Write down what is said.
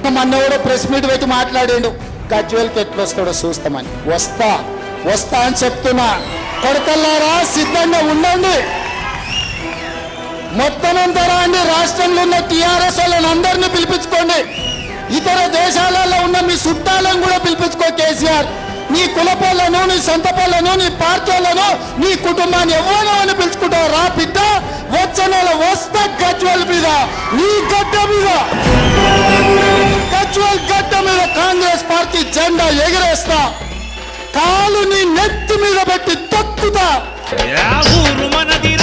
మన్నెవడో press meet పెట్టి మాట్లాడాడు గజ్వేల్కి ఎట్లా వస్తాడో చూస్తామని వస్తా వస్తా అని చెప్తున్నా కొడకల్లారా సిద్ధంగా ఉండండి మొత్తం అంతా రాండి రాష్ట్రంలో ఉన్న టీఆర్ఎస్ వాళ్ళని అందరినీ పిలిపించుకోండి ఇతర దేశాలలో ఉన్న మీ చుట్టాలను కూడా పిలిపించుకో కేసీఆర్ నీ కులపాలను నీ సొంత పళ్ళను నీ పార్టీలను నీ కుటుంబాన్ని ఎవరో అని పిలుచుకుంటావు రా బిడ్డ వచ్చే నెల వస్తా గజ్వల్ మీద నీ గడ్డ మీద గజ్వల్ గడ్డ మీద కాంగ్రెస్ పార్టీ జెండా ఎగరేస్తా కాలు నీ నెత్తి మీద పెట్టి తొక్కుతా ఊరు మనది